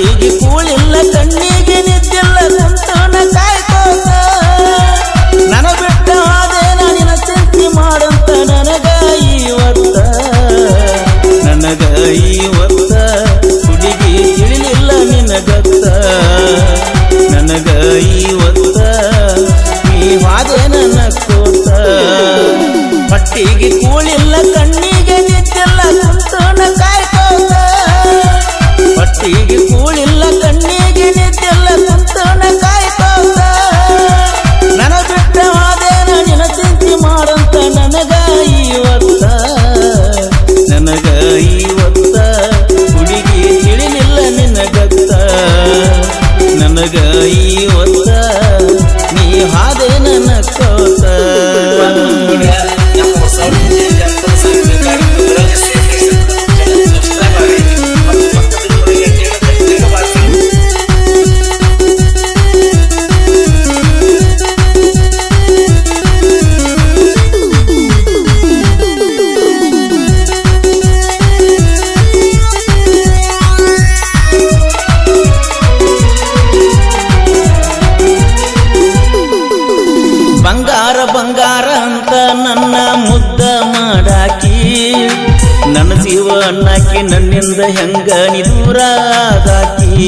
ಹೊಟ್ಟಿಗೆ ಕೂಳಿಲ್ಲ ಕಣ್ಣಿಗೆ ನಿದ್ದಿಲ್ಲ ಕುಂತನ ಕಾಯ್ಕೋತ ನನ ಬಿಟ್ಟ ಅದೇನ ನಿನ ಚಿಂತೆ ಮಾಡಂತ ನನಗ ಇವತ್ತ ನನಗ ಇವತ್ತ ಹುಡುಗಿ ತಿಳಿಲಿಲ್ಲ ನಿನಗತ್ತ ನನಗ ಇವತ್ತ ನೀ ವಾದೇನ ನಕ್ಕೋತ ಹೊಟ್ಟಿಗೆ ಕೂಳಿಲ್ಲ ಕಣ್ಣಿಗೆ ನಿದ್ದಿಲ್ಲ ಕುಂತನ ಕಾಯ್ಕೋತ ಹೊಟ್ಟಿಗೆ ಕೂಳಿಲ್ಲ ಕಣ್ಣಿಗೆ ನಿದ್ದಿಲ್ಲ ಕುಂತನ ಕಾಯ್ಕೋತ ನನ ಬಿಟ್ಟ ಮಾದೇನ ನಿನ ಚಿಂತೆ ಮಾಡಂತ ನನಗ ಇವತ್ತ ನನಗ ಇವತ್ತ ಹುಡುಗಿ ತಿಳಿಲಿಲ್ಲ ನಿನಗತ್ತ ನನಗ ಇವತ್ತ ನೀ ಹಾದೇನ ನಕ್ಕೋತ ಬಂಗಾರ ಬಂಗಾರ ಅಂತ ನನ್ನ ಮುದ್ದ ಮಾಡಾಕಿ ನನ್ನ ಜೀವ ಅನ್ನಾಕಿ ನನ್ನಿಂದ ಹೆಂಗ ನೀ ದೂರ ಆದಾಕಿ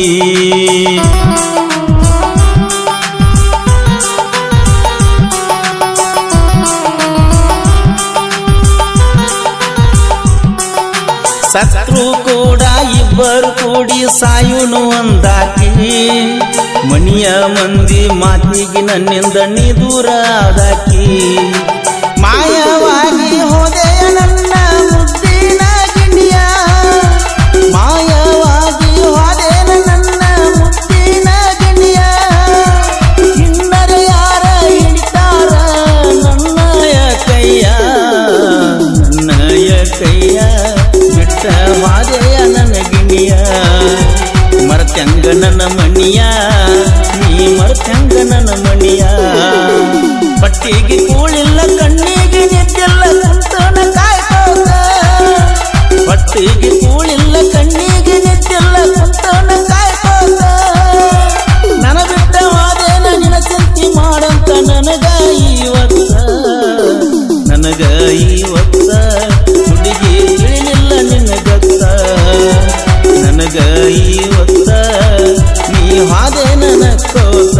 ಸತ್ರು ಕೂಡ ಇಬ್ಬರು ಕೂಡಿ ಸಾಯುನು ಅಂದಾಕಿ ಮಣಿಯ ಮಂದಿ ಮಾತಿಗೆ ನನ್ನಿಂದ ನೀ ದೂರ ಆದಾಕಿ ಮಾಯವಾಗಿ ಹೋದೆಯ ನನ್ನ ಮುದ್ದಿನ ಗಿಣಿಯ ಮಾಯವಾಗಿ ಹೋದೆನ ನನ್ನ ಮುದ್ದಿನ ಗಿಣಿಯ ಇನ್ನರೆ ಯಾರ ಹಿಡಿತಾರ ನನ್ನಯ ಕೈಯ ನನ್ನಯ ಕೈಯ ಬಿಟ್ಟ ವಾದೆಯ ನನ್ನ ಗಿಣಿಯ ಮರತ್ಯಂಗ ನನ್ನ ಮಣಿಯ ನೀ ಮರತ್ಯಂಗ ನನ್ನ ಮಣಿಯ ಪಟ್ಟಿಗೆ ಕೂಳಿಲ್ಲ ಕಣ್ಣಿಗೆ ನಿದ್ದಿಲ್ಲ ಕುಂತನ ಕಾಯ್ಕೋತ ಪಟ್ಟಿಗೆ ಕೂಳಿಲ್ಲ ಕಣ್ಣಿಗೆ ನಿದ್ದಿಲ್ಲ ಕುಂತನ ಕಾಯ್ಕೋತ ನನ ಬಿಟ್ಟ ವಾದೇನ ನಿನ ಚಿಂತೆ ಮಾಡಂತ ನನಗ ಇವತ್ತ ನನಗ ಇವತ್ತ ಹುಡುಗಿ ತಿಳಿಲಿಲ್ಲ ನಿನಗತ್ತ ನನಗ ಇವತ್ತ ನೀ ಹಾದೇನ ನಕ್ಕೋತ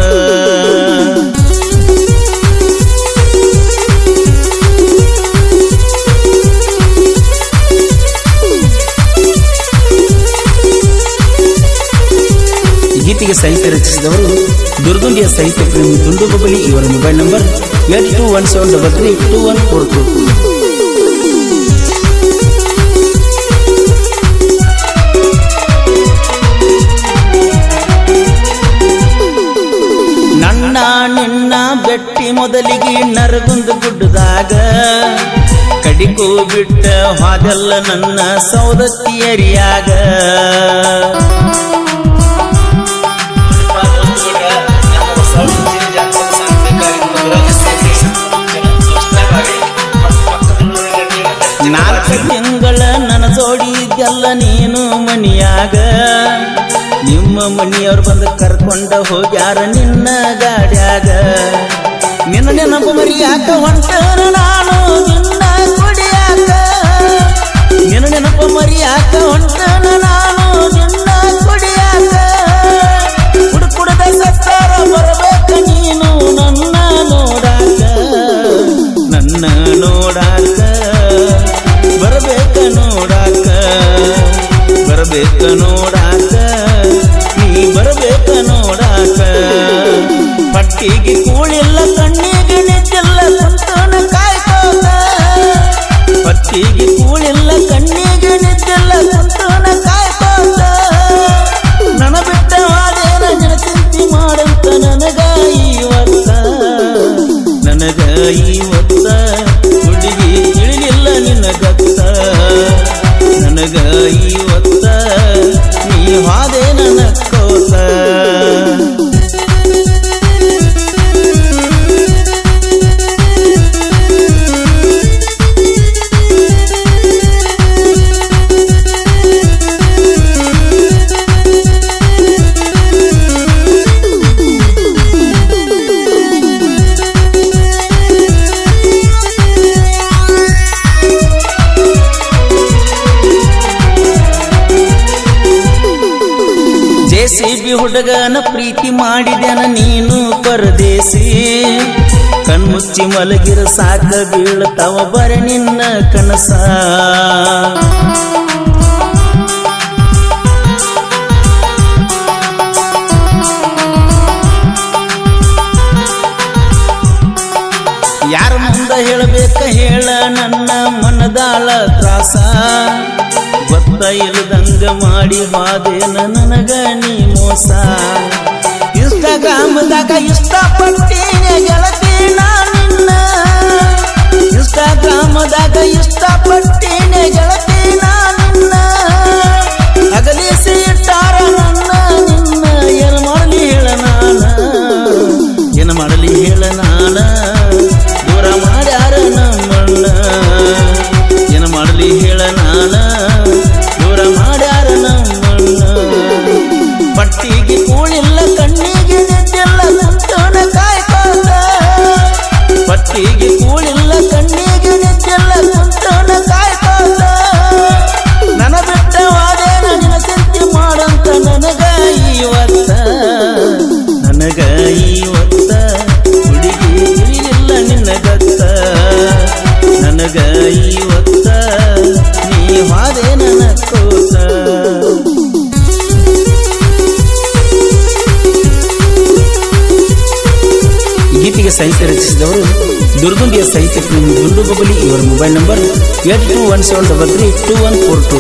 ಗೀತೆಗೆ ಸಾಹಿತ್ಯ ರಚಿಸಿದವರು ದುರ್ಗುಂಡಿಯ ಸಾಹಿತ್ಯ ಪ್ರೇಮಿ ದುಂಡು ಬಬಲಿ ಇವರ mobile number eight two one seven double three two one four two ನನ್ನ ನಿನ್ನ ಬೆಟ್ಟಿ ಮೊದಲಿಗೆ ನರಗುಂದ ಗುಡ್ಡದಾಗ ಕಡಿಕೋ ಬಿಟ್ಟ ಹಾದೆಲ್ಲ ನನ್ನ ಸೌದತ್ತಿಯರಿಯಾಗ ನಾಲ್ಕು ತಿಂಗಳ ನನ್ನ ಜೋಡಿದ್ದೆಲ್ಲ ನೀನು ಮನಿಯಾಗ ನಿಮ್ಮ ಮನಿಯವ್ರು ಬಂದು ಕರ್ಕೊಂಡ ಹೋಗ್ಯಾರ ನಿನ್ನ ಗಾಡ್ಯಾಗ ನಿನ್ನ ನೆನಪು ಮರಿಯಾಕ ಹೊಂಟನ ನಾನು ನಿನ್ನ ಕುಡಿಯಾಕ ನಿನ್ನ ನೆನಪು ಮರಿಯಾಕ ಹೊಂಟನ ನಾನು ನಿನ್ನ ಕುಡಿಯಾಕ ಹುಡುಕುಡದ ಸತ್ತಾರ ಬರಬೇಕ ನೀನು ನನ್ನ ನೋಡಾಕ ನನ್ನ ನೋಡಾಕ ಬರಬೇಕ ನೋಡಾಕ ಬರಬೇಕ ನೋಡಾಕ ನೀ ಬರಬೇಕ ನೋಡಾಕ ಪಟ್ಟಿಗೆ ಕೂಳಿಲ್ಲ ಕಣ್ಣಿಗೆ ನಿದ್ದಿಲ್ಲ ಕುಂತನ ಕಾಯ್ಕೋತ ಪಟ್ಟಿಗೆ ಕೂಳಿಲ್ಲ ಕಣ್ಣಿಗೆ ನಿದ್ದಿಲ್ಲ ಕುಂತನ ಕಾಯ್ಕೋತ ನನ ಬಿಟ್ಟ ವಾದೇನ ಜನ ಚಿಂತೆ ಮಾಡಂತ ನನಗ ಇವತ್ತ ನನಗ ಇವತ್ತ ಹುಡುಗಿ ತಿಳಿಲಿಲ್ಲ ನಿನಗತ್ತ ನನಗ ಇವತ್ತ ನೀ ಹಾದೆ ನಕ್ಕೋತ ಜೆಸಿ ಬಿ ಹುಡುಗನ ಪ್ರೀತಿ ಮಾಡಿದ್ಯಾನ ನೀನು ಪರದೇಸಿ ಕಣ್ಮುಚ್ಚಿ ಮಲಗಿರ ಸಾಕ ಬೀಳ್ತಾವ ಬರ ನಿನ್ನ ಕನಸ ಯಾರ ಮುಂದ ಹೇಳಬೇಕ ಹೇಳ ನನ್ನ ಮನದಾಳ ತ್ರಾಸ ಗೊತ್ತ ಇಲ್ಲದಂಗ ಮಾಡಿ ಹಾದೇನ ನನಗ ನೀ ಮೋಸ ಇನ್ಸ್ಟಾಗ್ರಾಮ್ದಾಗ ಇಷ್ಟಪಟ್ಟೀನಿ ಗೆಳತಿ ನಾ ನಿನ್ನ ಇನ್ಸ್ಟಾಗ್ರಾಮ್ದಾಗ ಇಷ್ಟಪಟ್ಟೀನಿ ಗೆಳತಿ ನಾ ನಿನ್ನ ಅಗಲಿಸಿ ಇಟ್ಟಾರ ನನ್ನ ನಿನ್ನ ಏನು ಮಾಡಲಿ ಹೇಳ ನಾನ ಏನು ಮಾಡಲಿ ಹೇಳ ನಾನ ದೂರ ಮಾಡ್ಯಾರ ನಮ್ಮಣ್ಣ ಏನು ಮಾಡಲಿ ಹೇಳ ನಾನ ದೂರ ಮಾಡ್ಯಾರ ನಮ್ಮಣ್ಣ ಪಟ್ಟಿಗೆ ಕೂಳಿಲ್ಲ ಕಣ್ಣಿಗೆ ನಿದ್ದಿಲ್ಲ ಕುಂತನ ಕಾಯ್ಕೋತ ಪಟ್ಟಿಗೆ ಕೂಳಿಲ್ಲ ಕಣ್ಣಿಗೆ ನಿದ್ದಿಲ್ಲ ಕುಂತನ ಕಾಯ್ಕೋತ ನನ ಬಿಟ್ಟವಾದೆ ನಿನ ಚಿಂತೆ ಮಾಡಂತ ನನಗ ಇವತ್ತ ನನಗ ಇವತ್ತ ಹುಡುಗಿ ತಿಳಿಲಿಲ್ಲ ನಿನ್ನ ಗತ್ತ ನನಗ ಇವತ್ತ ನೀ ಹಾದೆ ನನ್ನ ಕೋತ ಗೀತೆಗೆ ಸಾಹಿತ್ಯ ರಚಿಸಿದವರು ದುರ್ಗುಂಡಿಯ ಸಾಹಿತ್ಯ ಪ್ರೇಮಿ ದುಂಡು ಬಬಲಿ ಇವರ mobile number eight two one seven double three two one four two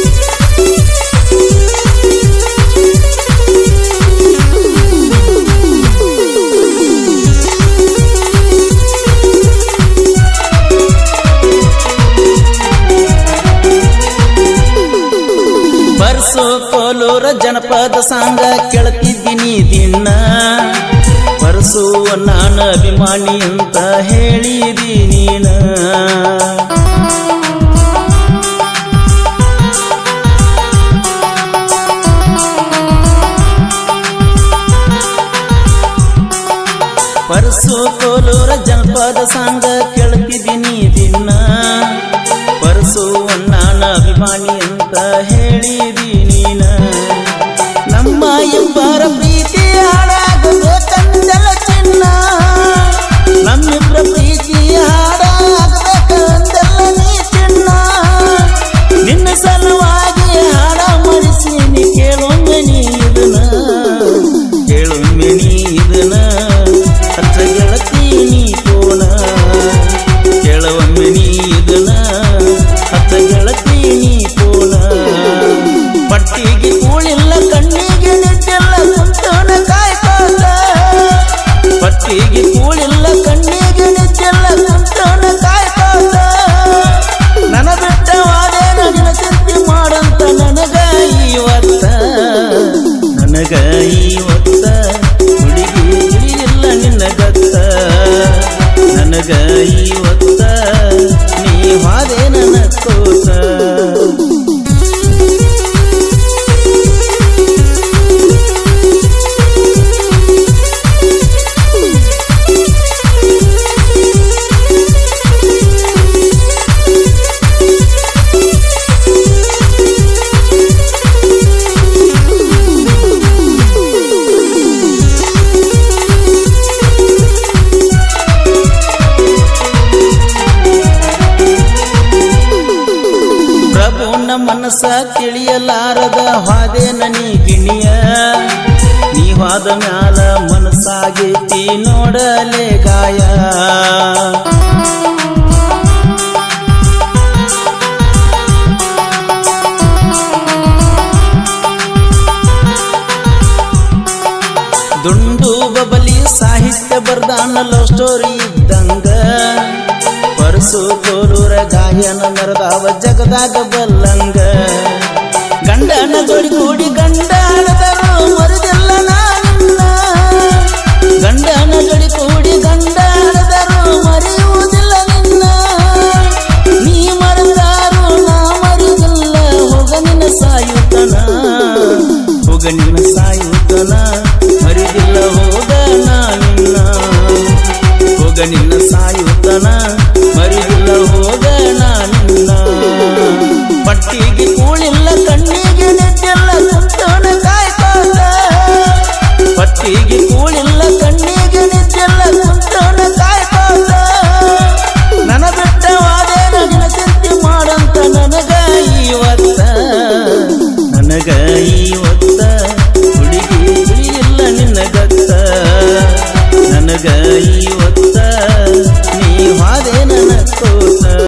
ಬರ್ಸೋ ಕೋಲೂರ ಜನಪದ ಸಾಂಗ ಕೇಳ್ತಿದ್ದೀನಿ ದಿನ ಬರ್ಸು ನಾನು ಅಭಿಮಾನಿ ಅಂತ ಹೇಳಿದಿ ನೀನ ಪರಸು ಕೋಲೂರ ಜನಪದ ಸಾಂಗ ಕೇಳ್ತಿದ್ದೀನಿ ದಿನ ಪರಸು ನಾನ ಅಭಿಮಾನಿ ಅಂತ ಹೇಳಿದಿ ನೀನ ನಮ್ಮ ಇಬ್ಬರ ಪ್ರೀತಿ ಹಾಡಾಗಬೇಕಂದಲ ಚಿನ್ನ ನಮ್ಮಿಬ್ಬರ ಪ್ರೀತಿ ಹಾಡಾಗಬೇಕಂದಲ್ಲ ನೀ ಚಿನ್ನ ನಿನ್ನ ಸಲುವಾಗಿ ಹಾಡ ಮಡಿಸೀನಿ ಕೇಳೊಮ್ಮೆ ನೀ ಇದನ್ನ ಕೇಳೊಮ್ಮೆ ನೀ ಇದನ್ನ ಹಚ್ಚ ಗೆಳತಿ ನೀ ಕೋಣ ಕೇಳೊಮ್ಮೆ ನೀ ಇದನ್ನ ಹಚ್ಚ ಗೆಳತಿ ನೀ ಕೋಣ ಪಟ್ಟಿಗೆ ಕೂಳಿಲ್ಲ ಕಣ್ಣಿಗೆ ನಿಟ್ಟಿಲ್ಲ ಕುಂತನ ಕಾಯ್ಕೋತ ಪಟ್ಟಿಗೆ ಕೂಳಿಲ್ಲ ಕಣ್ಣಿಗೆ ನಿಟ್ಟಿಲ್ಲ ಕುಂತನ ಕಾಯ್ಕೋತ ನನ ಬಿಟ್ಟವಾದೆ ನಿನ ಚಿಂತೆ ಮಾಡಂತ ನನಗ ಇವತ್ತ ನನಗ ಇವತ್ತ ಹುಡುಗಿ ತಿಳಿಲಿಲ್ಲ ನಿನ್ನ ಗತ್ತ ನನಗ ಇವತ್ತ ನೀ ಹಾದೆ ನನ್ನ ಕೋತ ಪ್ರಭುನ ಮನಸ್ಸ ತಿಳಿಯಲಾರದ ಹಾದೆ ನನಿ ಗಿಣಿಯ ನೀ ಹಾದ ಮ್ಯಾಲ ಮನಸ್ಸಾಗೈತಿ ನೋಡಲೆ ಗಾಯ ದುಂಡು ಬಬಲಿ ಸಾಹಿತ್ಯ ಬರ್ದಾನ ಲವ್ ಸ್ಟೋರಿ ಇದ್ದಂಗ ಪರಸು ಕೋಲೂರ ಗಾಯನ ಮೆರದಾವ ಜಗದಾಗ ಬಲ್ಲಂಗ ಗಂಡನ ಜೋಡಿ